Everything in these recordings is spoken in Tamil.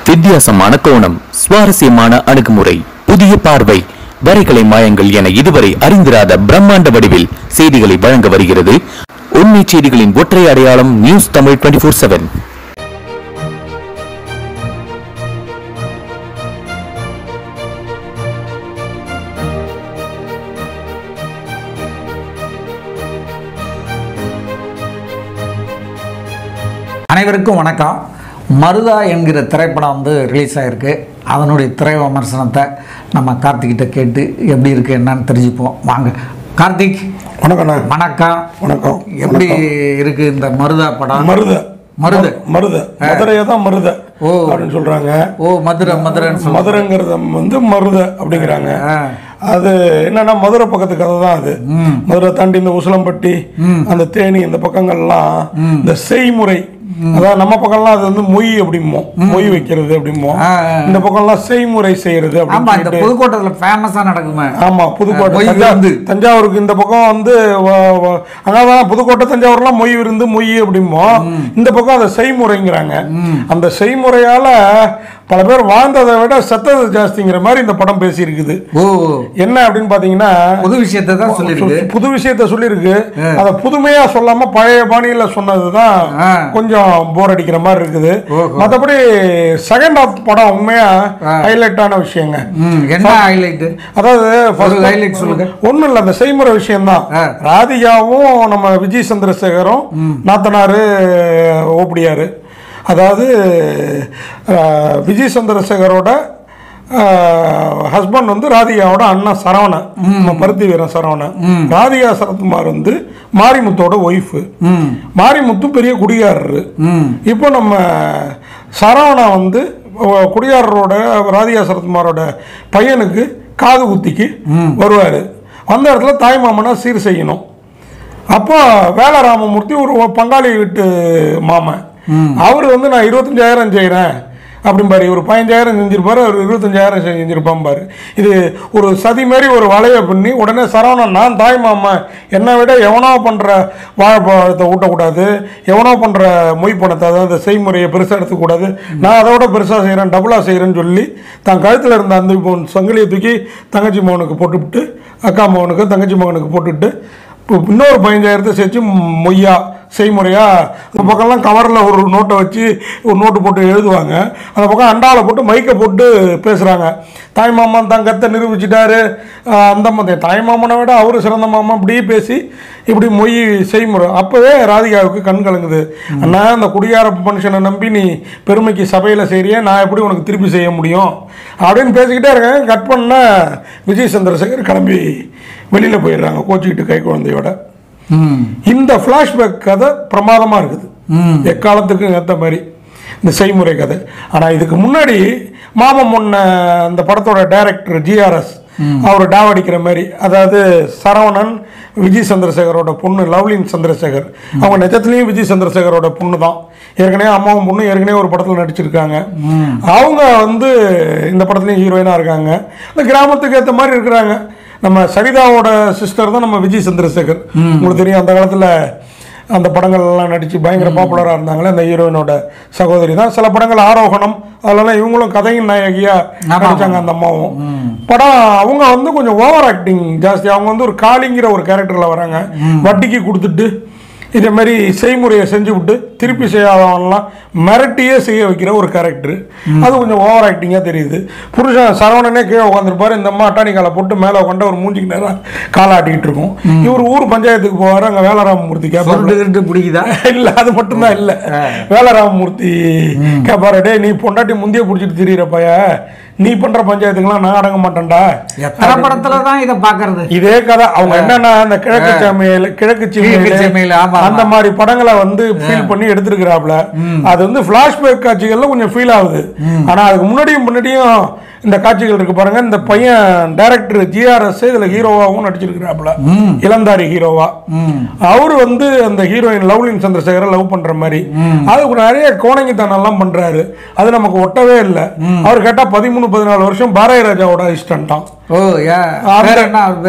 வித்தியாசமான கோணம் சுவாரஸ்யமான அணுகுமுறை புதிய பார்வை வரைகலை மாயங்கள் என இதுவரை அறிந்திராத பிரம்மாண்ட வடிவில் செய்திகளை வழங்க வருகிறது உண்மை செய்திகளின் ஒற்றை அடையாளம் news Tamil twenty four seven அனைவருக்கும் வணக்கம் மருதா என்கிற திரைப்படம் வந்து ரிலீஸ் ஆகிருக்கு அதனுடைய திரை விமர்சனத்தை நம்ம கார்த்திக்கிட்ட கேட்டு எப்படி இருக்கு என்னன்னு தெரிஞ்சுப்போம் வாங்க கார்த்திக் வணக்கண்ணா வணக்கம் வணக்கம் எப்படி இருக்கு இந்த மருதா படம் மருத மருத. மருத மதுரையை தான் மருத ஓ. அப்படின்னு சொல்றாங்க ஓ மதுரை மதுரைன்னு சொல்ல மதுரைங்கிறத வந்து மருத அப்படிங்கிறாங்க ஆ. அது என்னன்னா மதுரை பக்கத்து கதை தான் அது மதுரை தாண்டி இந்த உசிலம்பட்டி அந்த தேனி இந்த பக்கங்கள்லாம் இந்த செய்முறை அதாவது நம்ம பக்கம்லாம் அது வந்து மொய் அப்படிம்போம் மொய் வைக்கிறது அப்படிம்போம் ஆ, ஆ. இந்த பக்கம்லாம் செய்முறை செய்யறது ஆமா அப்படின்னு இந்த சொல்லிட்டு புதுக்கோட்டையில் ஃபேமஸா நடக்குமே ஆமா புதுக்கோட்டை மொய் தஞ்சா- விருந்து. தஞ்சாவூருக்கு இந்த பக்கம் வந்து வ- வ- அங்கதான் புதுக்கோட்டை தஞ்சாவூர்லாம் மொய் விருந்து மொய் அப்படிம்போம் இந்த பக்கம் அதை செய்முறைங்கிறாங்க அந்த செய்முறையால பல பேர் வாழ்ந்ததை விட செத்தது ஜாஸ்திங்கிற மாதிரி இந்த படம் பேசியிருக்குது ஓ என்ன அப்படின்னு பாத்தீங்கன்னா புது விஷயத்தை தான் சொல்லியிருக்கு சு- புது விஷயத்த சொல்லியிருக்கு அதை புதுமையா சொல்லாம பழைய பாணியில சொன்னதுதான் ஆ. கொஞ்சம் போர் அடிக்கிற மாதிரி இருக்குது ஓஹோ. மற்றபடி செகண்ட் ஆஃப் படம் உண்மையா ஹைலைட்டான விஷயங்க ம் என்ன ஹைலைட்டு அதாவது ஒரு highlight சொல்லுங்க. ஒன்றும் இல்லை அந்த செய்முறை விஷயம்தான் ஆ. ராதிகாவும் நம்ம விஜய் சந்திரசேகரும் நாத்தனாரு ஓப்படியாரு அதாவது அஹ், விஜய் சந்திரசேகரோட ஹஸ்பண்ட் வந்து ராதிகாவோட அண்ணன் சரவணன் நம்ம பருத்தி வீரன் சரவணன் ராதிகா சரத்குமார் வந்து மாரிமுத்தோட ஒய்ஃபு ம் மாரிமுத்து பெரிய குடிகாரரு ம் இப்போ நம்ம சரவணா வந்து அஹ், குடியாரரோட ராதிகா சரத்குமாரோட பையனுக்கு காது குத்திக்கு வருவார் வந்த இடத்துல தாய் மாமனா சீர் செய்யணும் அப்போ வேலராமமூர்த்தி ஒரு பங்காளி வீட்டு மாமன் அவர் வந்து நான் இருபத்தஞ்சாயிரம் செய்கிறேன் அப்படிம்பாரு இவர் பதினஞ்சாயிரம் செஞ்சிருப்பாரு அவர் இருபத்தஞ்சாயிரம் செஞ்சிருப்பான் பாரு இது ஒரு சதி மாதிரி ஒரு வலையை பண்ணி உடனே சரவணன் நான் தாய் மாமன் என்னை விட எவனோ பண்ணுற வாழைப்பழத்தை ஊட்டக்கூடாது எவனோ பண்ணுற மொய் பணத்தை அதாவது செய்முறையை பெருசாக எடுத்துக்கூடாது நான் அதை விட பெருசாக செய்கிறேன் டபுளாக செய்கிறேன்னு சொல்லி தன் கழுத்தில் இருந்த அந்த இப்போ சங்கிலியை தூக்கி தங்கச்சி மகனுக்கு போட்டுவிட்டு அக்கா மகனுக்கு தங்கச்சி மகனுக்கு போட்டுவிட்டு இப்போ இன்னொரு பதினஞ்சாயிரத்தை சேர்த்து மொய்யா செய்முறையா அந்த பக்கம்லாம் கவரில் ஒரு நோட்டை வச்சு ஒரு நோட்டு போட்டு எழுதுவாங்க அந்த பக்கம் அண்டாவில் போட்டு மைக்கை போட்டு பேசுகிறாங்க தாய் மாமன் தான் கத்தை நிரூபிச்சிட்டாரு ஆஹ் அந்த மாதிரி தாய் மாமனை விட அவரு சிறந்த மாமா இப்படி பேசி இப்படி மொய் செய்முறை அப்போவே ராதிகாவுக்கு கண் கலங்குது அண்ணா அந்த குடியார மனுஷனை நம்பி நீ பெருமைக்கு சபையில் செய்றியே நான் எப்படி உனக்கு திருப்பி செய்ய முடியும் அப்படின்னு பேசிக்கிட்டே இருக்கேன் கட் பண்ண விஜய் சந்திரசேகர் கிளம்பி வெளியில் போயிடுறாங்க கோச்சிக்கிட்டு கை குழந்தையோட ம் இந்த ஃப்ளாஷ்பேக் கதை பிரமாதமாக இருக்குது ம் எக்காலத்துக்கும் ஏற்ற மாதிரி இந்த செய்முறை கதை ஆனால் இதுக்கு முன்னாடி மாமன் முன்ன அந்த படத்தோட டைரக்டர் ஜிஆர்எஸ் அவர் டாவடிக்கிற மாதிரி அதாவது சரவணன் விஜய் சந்திரசேகரோட பொண்ணு லவ்லின் சந்திரசேகர் அவங்க நிஜத்துலேயும் விஜய் சந்திரசேகரோட பொண்ணு தான் ஏற்கனவே அம்மாவும் பொண்ணு ஏற்கனவே ஒரு படத்தில் நடிச்சிருக்காங்க அவங்க வந்து இந்த படத்துலையும் ஹீரோயினாக இருக்காங்க இந்த கிராமத்துக்கு ஏற்ற மாதிரி இருக்கிறாங்க நம்ம சரிதாவோட சிஸ்டர் தான் நம்ம விஜய் சந்திரசேகர் உங்களுக்கு தெரியும் அந்த காலத்தில் அந்த படங்கள்லாம் நடித்து பயங்கர பாப்புலராக இருந்தாங்களே அந்த ஹீரோயினோட சகோதரி தான் சில படங்கள் ஆரோகணம் அதெல்லாம் இவங்களும் கதையின் நாயகியாக நடிச்சாங்க அந்த அம்மாவும் படம் அவங்க வந்து கொஞ்சம் ஓவர் ஆக்டிங் ஜாஸ்தி அவங்க வந்து ஒரு காளிங்கிற ஒரு கேரக்டரில் வராங்க வட்டிக்கு கொடுத்துட்டு இதே மாதிரி செய்முறையை செஞ்சு விட்டு திருப்பி செய்யாதவன்லாம் மிரட்டியே செய்ய வைக்கிற ஒரு கேரக்டர் அது கொஞ்சம் ஓவர் ஆக்டிங்காக தெரியுது புருஷன் சரவணனே கீழே உட்காந்துருப்பாரு இந்த அம்மா அட்டாணி காலை போட்டு மேலே உட்காந்து ஒரு மூஞ்சிக்கு நேரம் காலாட்டிக்கிட்டு இருக்கும் இவர் ஊர் பஞ்சாயத்துக்கு போவார் அங்கே வேலராமமூர்த்தி கேட்பாரு சுருட்டு கிருட்டு பிடிக்குதா இல்ல அது மட்டும்தான் இல்ல வேலராமமூர்த்தி கேப்பாரு டேய் நீ பொண்டாட்டி முந்திய புடிச்சிட்டு திரியிற பைய நீ பண்ற பஞ்சாயத்துக்கெல்லாம் நான் அடங்க மாட்டேன்டா எத்தனை படத்துல தான் இதை பாக்குறது இதே கதை அவங்க என்னன்னா அந்த கிழக்கு சமையல் கிழக்கு கிழக்கு சமையல் சமையல், ஆமா, அந்த மாதிரி படங்களை வந்து ஃபீல் பண்ணி எடுத்திருக்கிறாப்ல அது வந்து பிளாஷ்பேக் காட்சிகள்ல கொஞ்சம் ஃபீல் ஆகுது ஆனா அதுக்கு முன்னாடியும் முன்னாடியும் இந்த காட்சிகள் இருக்கு பாருங்க இந்த பையன் டைரக்டர் ஜிஆர்எஸ் இதுல ஹீரோவாவும் நடிச்சிருக்கிறாப்ல இளந்தாரி ஹீரோவா அவர் வந்து அந்த ஹீரோயின் லவ்லின் சந்திரசேகரை லவ் பண்ற மாதிரி அதுக்கு நிறைய கோணங்கித்தனம் எல்லாம் பண்றாரு அது நமக்கு ஒட்டவே இல்லை அவர் கேட்டா பதிமூணு பதினாலு வருஷம் பாரதி ராஜாவோட அசிஸ்டன்ட்டான் ஓ ஏ பேர் என்ன அவர் பேரு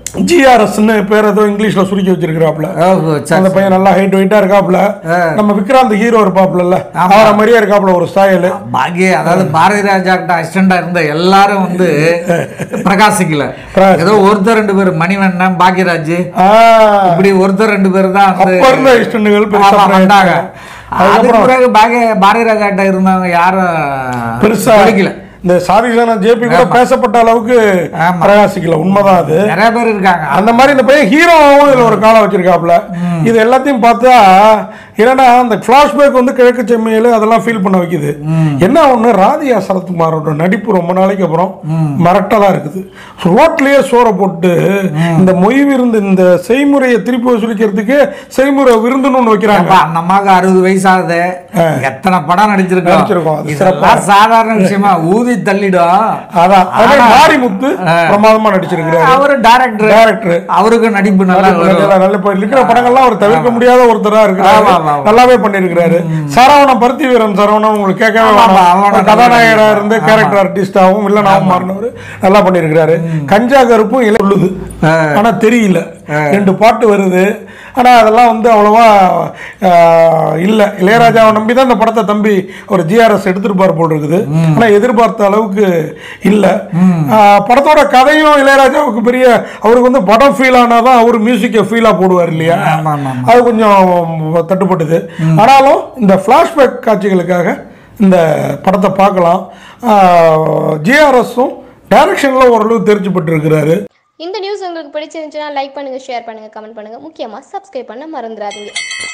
ஜிஆர்எஸ்ன்னு பேர் ஏதோ இங்கிலீஷ்ல சுருக்கி வச்சிருக்கிறாப்புல ஓஹோ சரி அந்த பையன் நல்லா ஹைட் வெயிட்டா இருக்காப்புல நம்ம விக்ராந்த் ஹீரோ இருப்பாப்புல அவரை மாதிரியே இருக்காப்புல ஒரு ஸ்டைல் பாக்கிய அதாவது பாரதி ராஜா கிட்ட அசிஸ்டண்டா இருந்த எல்லாரும் வந்து பிரகாசிக்கல பிரகாசி- ஏதோ ஒருத்தர் ரெண்டு பேர் மணிவண்ணன் பாக்யராஜ் இப்படி ஒருத்தர் ரெண்டு பேர் தான் வந்து அப்ப இருந்த இஷ்டன்கள் பெருசா ஆமா, வந்தாங்க அதுக்கப்புறம் அதுக்கு பிறகு பாக்கிய பாரதி ராஜா கிட்ட இருந்தவங்க யாரும் பெருசா கிடைக்கல இந்த சாரிசான ஜேபி கூட பேசப்பட்ட அளவுக்கு ஆமா. பிரகாசிக்கல உண்மைதான் அது நிறைய பேர் இருக்காங்க அந்த மாதிரி இந்த பையன் ஹீரோவும் இதுல ஒரு காலம் வச்சிருக்காப்புல இது எல்லாத்தையும் பார்த்தா என்னன்னா அந்த ஃபிளாஷ்பேக் வந்து கிழக்கு செம்மையில அதெல்லாம் ஃபீல் பண்ண வைக்குது என்ன ஒண்ணு ராதியா சரத்குமாரோட நடிப்பு ரொம்ப நாளைக்கு அப்புறம் மிரட்டலா இருக்குது ரோட்லயே சோறை போட்டு இந்த மொய் விருந்து இந்த செய்முறையை திருப்பி வசூலிக்கிறதுக்கு செய்முறை விருந்துன்னு ஒண்ணு வைக்கிறாங்க அப்ப அந்த அம்மாவுக்கு அறுபது வயசு ஆகுது எத்தனை படம் நடிச்சிருக்கோம். நடிச்சிருக்கோம் அது இதெல்லாம் சாதாரண விஷயமா ஊதி தள்ளிடும் அதான் அதே ஆனா- மாரிமுத்து பிரமாதமா நடிச்சிருக்கிறாரு அவரு டைரக்டர் டைரக்டர் அவருக்கு நடிப்பு நல்லா வரும் நல்ல நல்ல இப்ப இருக்கிற படங்கள்லாம் அவர் தவிர்க்க முடியாத ஒருத்தரா இருக்கிறாரு ஆமா, ஆமா, ஆமா. நல்லாவே பண்ணிருக்கிறாரு சரவணன் பருத்தி வீரன் சரவணன் உங்களுக்கு கேட்கவே ஆமா, வேணாம் அவன ஒரு நல்லா கதாநாயகரா இருந்து ஆமா. கேரக்டர் ஆர்டிஸ்டாவும் வில்லனாவும் மாறினவர் நல்லா பண்ணிருக்கிறாரு கஞ்சா கருப்பும் இலை சொல்லுது ஆ. ஆனா தெரியல ரெண்டு பாட்டு வருது ஆனா அதெல்லாம் வந்து அவ்வளவா ஆஹ், இல்ல இளையராஜாவை நம்பி தான் இந்த படத்தை தம்பி ஒரு ஜிஆர்எஸ் எடுத்திருப்பார் போல் இருக்குது ஆனா எதிர்பார்த்த அளவுக்கு இல்ல ஆஹ், படத்தோட கதையும் இளையராஜாவுக்கு பெரிய அவருக்கு வந்து படம் ஃபீல் ஆனாதான் அவர் மியூசிக்கை ஃபீலா போடுவார் இல்லையா ஆமா, ஆமா, ஆமா. அது கொஞ்சம் தட்டுப்பட்டது ஆனாலும் இந்த ஃப்ளாஷ்பேக் காட்சிகளுக்காக இந்த படத்தை பார்க்கலாம் ஜிஆர்எஸும் டைரக்ஷனில் ஓரளவு தெரிஞ்சு இருக்கிறாரு இந்த நியூஸ் உங்களுக்கு பிடிச்சிருந்துச்சுன்னா லைக் பண்ணுங்கள் ஷேர் பண்ணுங்கள் கமெண்ட் பண்ணுங்கள் முக்கியமாக சப்ஸ்கிரைப் பண்ண மறந்துடாதீங்க